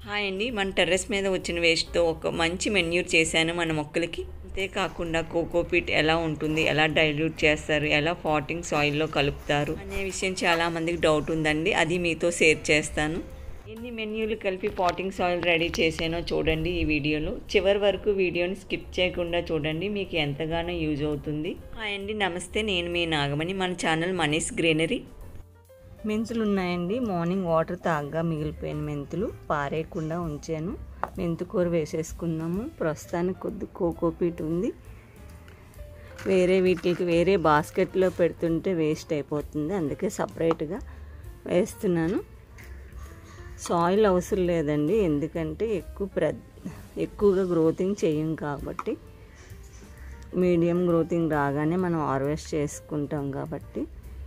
hi అండి మన terrace మీద వచ్చిన వేస్ట్తో ఒక మంచి మెన్యూర్ చేశాను మన మొక్కలకి అంతేకాకుండా కోకోపీట్ ఎలా ఉంటుంది ఎలా డైల్యూట్ చేస్తారు ఎలా ఫాటింగ్ సాయిల్లో కలుపుతారు అనే విషయం చాలామందికి డౌట్ ఉందండి అది మీతో షేర్ చేస్తాను ఎన్ని మెన్యూలు కలిపి పాటింగ్ సాయిల్ రెడీ చేసానో చూడండి ఈ వీడియోలో చివరి వరకు వీడియోని స్కిప్ చేయకుండా చూడండి మీకు ఎంతగానో యూజ్ అవుతుంది హాయ్ అండి నమస్తే నేను మీ నాగమణి మన ఛానల్ మనీస్ గ్రీనరీ మెంతులు ఉన్నాయండి మార్నింగ్ వాటర్ తాగ్గా మిగిలిపోయిన మెంతులు పారేయకుండా ఉంచాను మెంతు కూర వేసేసుకున్నాము ప్రస్తుతానికి కొద్ది కోకోపీట్ ఉంది వేరే వీటికి వేరే బాస్కెట్లో పెడుతుంటే వేస్ట్ అయిపోతుంది అందుకే సపరేట్గా వేస్తున్నాను సాయిల్ అవసరం లేదండి ఎందుకంటే ఎక్కువ ప్ర ఎక్కువగా గ్రోతింగ్ చేయం కాబట్టి మీడియం గ్రోతింగ్ రాగానే మనం హార్వెస్ట్ చేసుకుంటాం కాబట్టి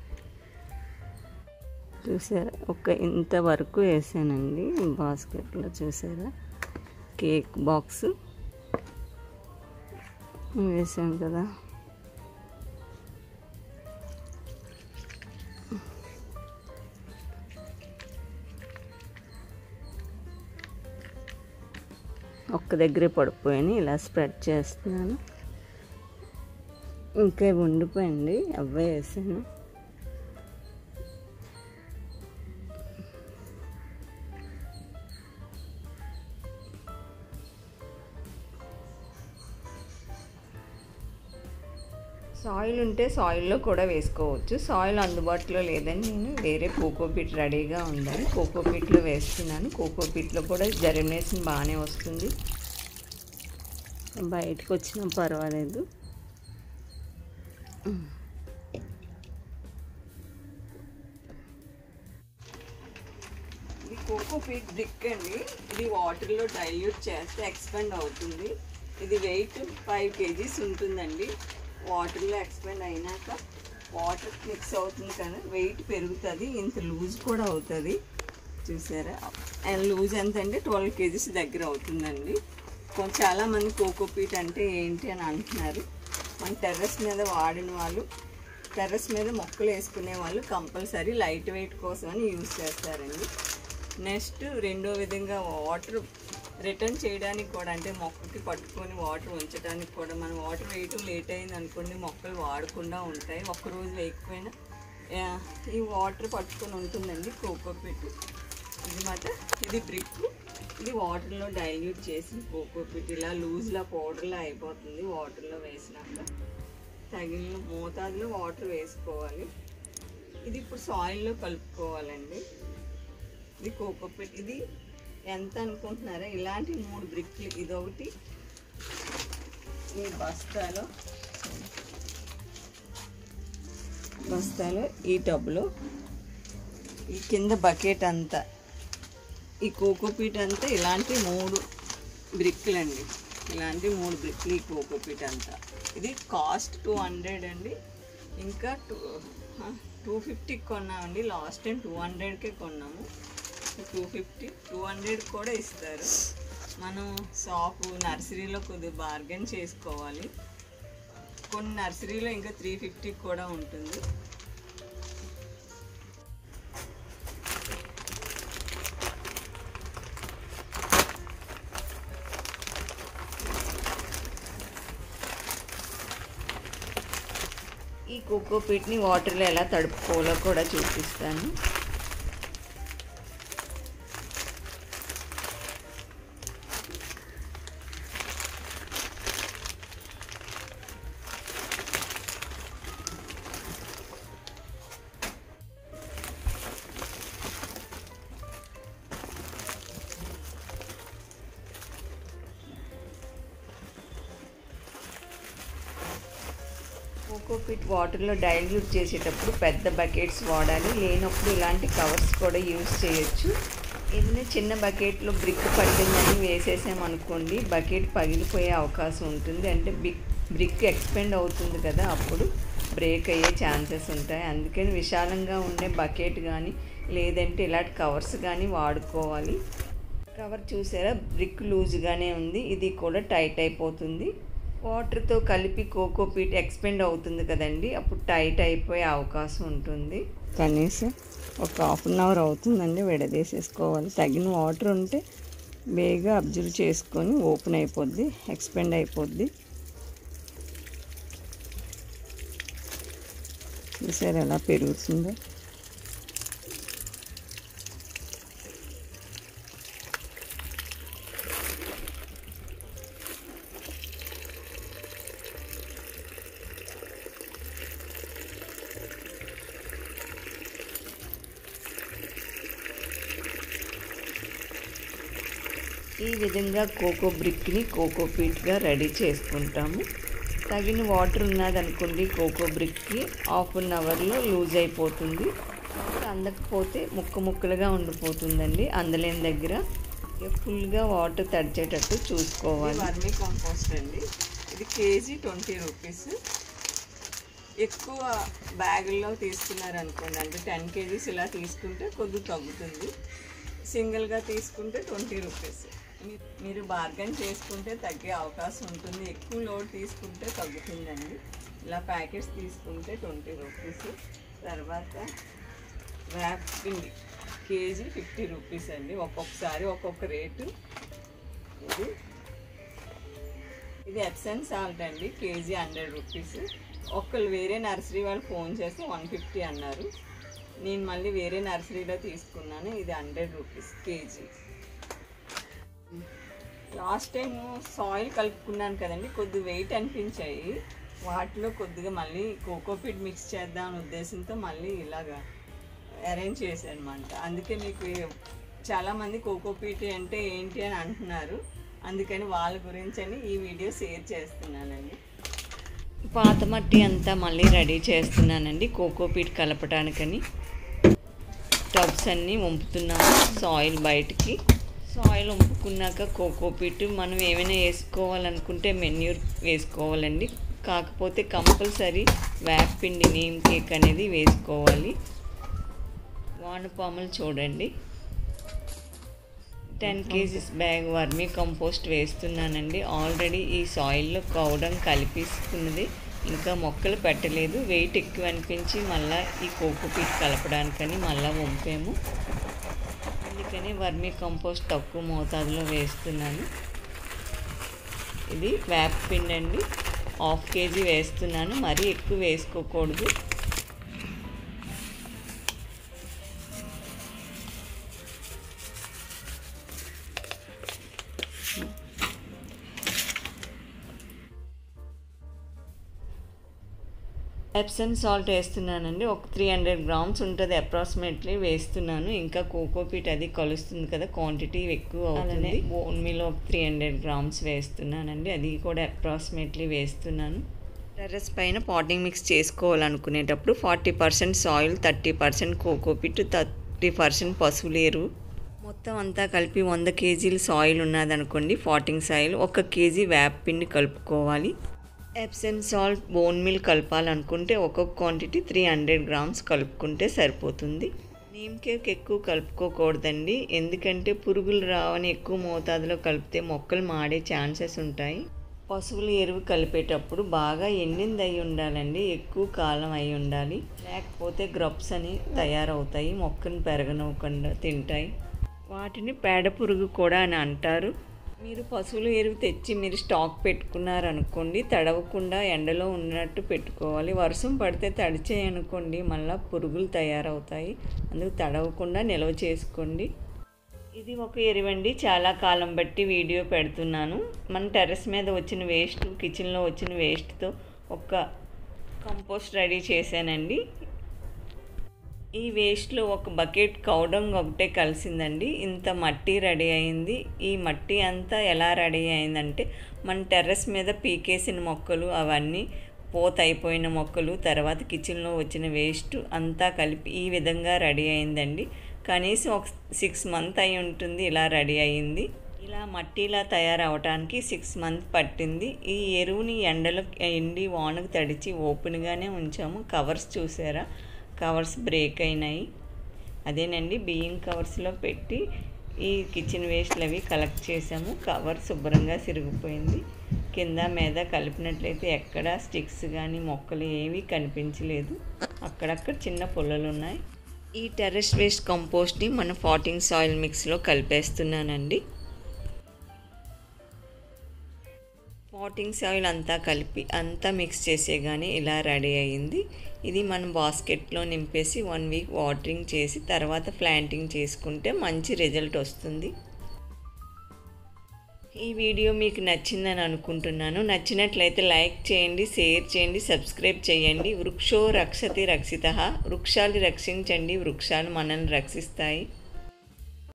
చూసారా ఒక ఇంత వరకు వేసానండి బాస్కెట్లో చూసారా కేక్ బాక్స్ వేసాం కదా ఒక్క దగ్గరే పడిపోయాను ఇలా స్ప్రెడ్ చేస్తున్నాను ఇంకా ఉండిపోయండి అవే వేసాను సాయిల్ ఉంటే సాయిల్లో కూడా వేసుకోవచ్చు సాయిల్ అందుబాటులో లేదని నేను వేరే కోకోపీట్ రెడీగా ఉందని కోకోపీట్లో వేస్తున్నాను కోకోపీట్లో కూడా జర్మినేషన్ బాగానే వస్తుంది బయటకు వచ్చినా పర్వాలేదు ఇది కోకోపీట్ బ్రిక్ అండి ఇది వాటర్లో డైల్యూట్ చేస్తే ఎక్స్పెండ్ అవుతుంది ఇది వెయిట్ ఫైవ్ కేజీస్ ఉంటుందండి వాటర్లో ఎక్స్పెండ్ అయినాక వాటర్ మిక్స్ అవుతుంది కదా వెయిట్ పెరుగుతుంది ఇంత లూజ్ కూడా అవుతుంది చూసారా అండ్ లూజ్ ఎంత అంటే ట్వెల్వ్ కేజీస్ దగ్గర అవుతుందండి కొంచెం చాలామంది కోకోపీట్ అంటే ఏంటి అని అంటున్నారు మన టెర్రస్ మీద వాడిన వాళ్ళు టెర్రస్ మీద మొక్కలు వేసుకునే వాళ్ళు కంపల్సరీ లైట్ వెయిట్ కోసం అని యూజ్ చేస్తారండి నెక్స్ట్ రెండో విధంగా వాటర్ రిటర్న్ చేయడానికి కూడా అంటే మొక్కకి పట్టుకొని వాటర్ ఉంచడానికి కూడా మనం వాటర్ వేయటం లేట్ అయింది అనుకోండి మొక్కలు వాడకుండా ఉంటాయి ఒక్కరోజు వేయకపోయినా ఈ వాటర్ పట్టుకొని ఉంటుందండి కోకోపీట్ ఇది మాట ఇది బ్రిక్ ఇది వాటర్లో డైల్యూట్ చేసి కోకోపీట్ ఇలా లూజ్లా పౌడర్లా అయిపోతుంది వాటర్లో వేసినాక తగిన మోతాదులో వాటర్ వేసుకోవాలి ఇది ఇప్పుడు సాయిల్లో కలుపుకోవాలండి ఇది కోకోపీట్ ఇది ఎంత అనుకుంటున్నారా ఇలాంటి మూడు బ్రిక్లు ఇదొకటి ఈ బస్తాలో బస్తాలో ఈ టబ్లో ఈ కింద బకెట్ అంతా ఈ కోకోపీట్ అంతా ఇలాంటి మూడు బ్రిక్లు అండి ఇలాంటి మూడు బ్రిక్లు ఈ కోకోపీట్ అంతా ఇది కాస్ట్ టూ హండ్రెడ్ అండి ఇంకా టూ టూ ఫిఫ్టీకి కొన్నామండి లాస్ట్ టైం టూ హండ్రెడ్కే కొన్నాము టూ ఫిఫ్టీ టూ హండ్రెడ్ కూడా ఇస్తారు మనం షాపు నర్సరీలో కొద్దిగా బార్గెన్ చేసుకోవాలి కొన్ని నర్సరీలో ఇంకా త్రీ ఫిఫ్టీకి కూడా ఉంటుంది ఈ కోకోపీట్ని వాటర్లో ఎలా తడుపుకోవాలో కూడా చూపిస్తాను కోకోపీట్ వాటర్లో డైల్యూట్ చేసేటప్పుడు పెద్ద బకెట్స్ వాడాలి లేనప్పుడు ఇలాంటి కవర్స్ కూడా యూజ్ చేయొచ్చు ఏదైనా చిన్న బకెట్లో బ్రిక్ పట్టిందని వేసేసామనుకోండి బకెట్ పగిలిపోయే అవకాశం ఉంటుంది అంటే బిక్ బ్రిక్ ఎక్స్పెండ్ అవుతుంది కదా అప్పుడు బ్రేక్ అయ్యే ఛాన్సెస్ ఉంటాయి అందుకని విశాలంగా ఉండే బకెట్ కానీ లేదంటే ఇలాంటి కవర్స్ కానీ వాడుకోవాలి కవర్ చూసారా బ్రిక్ లూజ్గానే ఉంది ఇది కూడా టైట్ అయిపోతుంది వాటర్తో కలిపి కోకోపీట్ ఎక్స్పెండ్ అవుతుంది కదండి అప్పుడు టైట్ అయిపోయే అవకాశం ఉంటుంది కనీసం ఒక హాఫ్ అన్ అవర్ అవుతుందండి విడదీసేసుకోవాలి తగిన వాటర్ ఉంటే బేగా అబ్జర్వ్ చేసుకొని ఓపెన్ అయిపోద్ది ఎక్స్పెండ్ అయిపోద్ది చూసారు ఎలా పెరుగుతుందో ఈ విధంగా కోకో బ్రిక్ని కోకో పీట్గా రెడీ చేసుకుంటాము తగిన వాటర్ ఉన్నదనుకోండి కోకో బ్రిక్కి హాఫ్ అన్ అవర్లో లూజ్ అయిపోతుంది అందకపోతే ముక్క ముక్కలుగా ఉండిపోతుందండి అందలేని దగ్గర ఫుల్గా వాటర్ తడిచేటట్టు చూసుకోవాలి వర్మీ కాంపోస్ట్ అండి ఇది కేజీ ట్వంటీ రూపీస్ ఎక్కువ బ్యాగుల్లో తీసుకున్నారనుకోండి అంటే టెన్ కేజీస్ ఇలా తీసుకుంటే కొద్దిగా తగ్గుతుంది సింగిల్గా తీసుకుంటే ట్వంటీ రూపీస్ మీరు బార్గెన్ చేసుకుంటే తగ్గే అవకాశం ఉంటుంది ఎక్కువ లోడ్ తీసుకుంటే తగ్గుతుందండి ఇలా ప్యాకెట్స్ తీసుకుంటే ట్వంటీ రూపీస్ తర్వాత ర్యాప్ పిండి కేజీ ఫిఫ్టీ రూపీస్ అండి ఒక్కొక్కసారి ఒక్కొక్క రేటు ఇది ఇది ఎప్సన్ సాల్ట్ అండి కేజీ హండ్రెడ్ రూపీస్ ఒక్కళ్ళు వేరే నర్సరీ వాళ్ళు ఫోన్ చేస్తే వన్ ఫిఫ్టీ అన్నారు నేను మళ్ళీ వేరే నర్సరీలో తీసుకున్నాను ఇది hundred rupees KG last time soil కలుపుకున్నాను కదండి కొద్ది వెయిట్ అనిపించాయి వాటిలో కొద్దిగా మళ్ళీ కోకోపీట్ మిక్స్ చేద్దాం అనే ఉద్దేశంతో మళ్ళీ ఇలాగా అరేంజ్ చేశాను అనమాట అందుకే మీకు చాలామంది కోకోపీట్ అంటే ఏంటి అని అంటున్నారు అందుకని వాళ్ళ గురించి అని ఈ వీడియో షేర్ చేస్తున్నానండి పాత మట్టి అంతా మళ్ళీ రెడీ చేస్తున్నానండి కోకోపీట్ కలపడానికని టబ్స్ అన్నీ వంపుతున్నాను సాయిల్ బయటికి సాయిల్ వంపుకున్నాక కోకోపీట్ మనం ఏమైనా వేసుకోవాలనుకుంటే మెన్యూర్ వేసుకోవాలండి కాకపోతే కంపల్సరీ వేపిండి నీమ్ కేక్ అనేది వేసుకోవాలి వానపాములు చూడండి ten KGs bag vermicompost వేస్తున్నానండి ఆల్రెడీ ఈ సాయిల్లో కౌడం కలిపిస్తున్నది ఇంకా మొక్కలు పెట్టలేదు వెయిట్ ఎక్కువ అనిపించి మళ్ళీ ఈ కోకోపీట్ కలపడానికని మళ్ళీ వంపాము అందుకని వర్మీ కంపోస్ట్ తక్కువ మోతాదులో వేస్తున్నాను ఇది వేప పిండి అండి హాఫ్ కేజీ వేస్తున్నాను మరీ ఎక్కువ వేసుకోకూడదు ఎప్సన్ సాల్ట్ వేస్తున్నానండి ఒక త్రీ హండ్రెడ్ గ్రామ్స్ ఉంటుంది అప్రాక్సిమేట్లీ వేస్తున్నాను ఇంకా కోకోపీట్ అది కలుస్తుంది కదా క్వాంటిటీ ఎక్కువ అవుతుంది బోన్ మీలో ఒక త్రీ హండ్రెడ్ గ్రామ్స్ వేస్తున్నానండి అది కూడా అప్రాక్సిమేట్లీ వేస్తున్నాను టెర్రస్ పైన పాటింగ్ మిక్స్ చేసుకోవాలనుకునేటప్పుడు forty percent soil thirty percent cocopeat thirty percent పశువులేరు మొత్తం అంతా కలిపి వంద కేజీలు సాయిల్ ఉన్నదనుకోండి ఫాటింగ్ సాయిల్ ఒక కేజీ వేప పిండి కలుపుకోవాలి ఎప్సెన్ సాల్ట్ బోన్ మిల్ కలపాలనుకుంటే ఒక్కొక్క క్వాంటిటీ త్రీ హండ్రెడ్ గ్రామ్స్ కలుపుకుంటే సరిపోతుంది నీమ్ కేక్ ఎక్కువ కలుపుకోకూడదండి ఎందుకంటే పురుగులు రావని ఎక్కువ మోతాదులో కలిపితే మొక్కలు మాడే ఛాన్సెస్ ఉంటాయి పశువుల ఎరువు కలిపేటప్పుడు బాగా ఎండింది అయి ఉండాలండి ఎక్కువ కాలం అయి ఉండాలి లేకపోతే గ్రబ్స్ అని తయారవుతాయి మొక్కను పెరగనివ్వకుండా తింటాయి వాటిని పేడ పురుగు కూడా అని అంటారు మీరు పశువుల ఎరువు తెచ్చి మీరు స్టాక్ పెట్టుకున్నారనుకోండి తడవకుండా ఎండలో ఉన్నట్టు పెట్టుకోవాలి వర్షం పడితే తడిచాయి అనుకోండి మళ్ళీ పురుగులు తయారవుతాయి అందుకు తడవకుండా నిల్వ చేసుకోండి ఇది ఒక ఎరువండి చాలా కాలం బట్టి వీడియో పెడుతున్నాను మన టెర్రస్ మీద వచ్చిన వేస్ట్ కిచెన్లో వచ్చిన వేస్ట్తో ఒక కంపోస్ట్ రెడీ చేశానండి ఈ వేస్ట్లో ఒక బకెట్ కౌడంగ్ ఒకటే కలిసిందండి ఇంత మట్టి రెడీ అయింది ఈ మట్టి అంతా ఎలా రెడీ అయిందంటే మన టెర్రస్ మీద పీకేసిన మొక్కలు అవన్నీ పోత అయిపోయిన మొక్కలు తర్వాత కిచెన్లో వచ్చిన వేస్ట్ అంతా కలిపి ఈ విధంగా రెడీ అయిందండి కనీసం ఒక సిక్స్ మంత్ అయి ఉంటుంది ఇలా రెడీ అయింది ఇలా మట్టిలా తయారవటానికి సిక్స్ మంత్ పట్టింది ఈ ఎరువుని ఎండలో ఎండి వానకు తడిచి ఓపెన్గానే ఉంచాము కవర్స్ చూసారా కవర్స్ బ్రేక్ అయినాయి అదేనండి బియ్యం కవర్స్లో పెట్టి ఈ కిచెన్ వేస్ట్లు అవి కలెక్ట్ చేసాము కవర్ శుభ్రంగా సిరిగిపోయింది కింద మీద కలిపినట్లయితే ఎక్కడ స్టిక్స్ కానీ మొక్కలు ఏవి కనిపించలేదు అక్కడక్కడ చిన్న పుల్లలు ఉన్నాయి ఈ టెర్రస్ వేస్ట్ కంపోస్ట్ని మన ఫాటింగ్ సాయిల్ మిక్స్లో కలిపేస్తున్నానండి పాటింగ్ సాయిల్ అంతా కలిపి అంతా మిక్స్ చేసేగానే ఇలా రెడీ అయ్యింది ఇది మనం బాస్కెట్లో నింపేసి వన్ వీక్ వాటరింగ్ చేసి తర్వాత ప్లాంటింగ్ చేసుకుంటే మంచి రిజల్ట్ వస్తుంది ఈ వీడియో మీకు నచ్చిందని అనుకుంటున్నాను నచ్చినట్లయితే లైక్ చేయండి షేర్ చేయండి సబ్స్క్రైబ్ చేయండి వృక్షో రక్షతి రక్షిత వృక్షాలు రక్షించండి వృక్షాలు మనల్ని రక్షిస్తాయి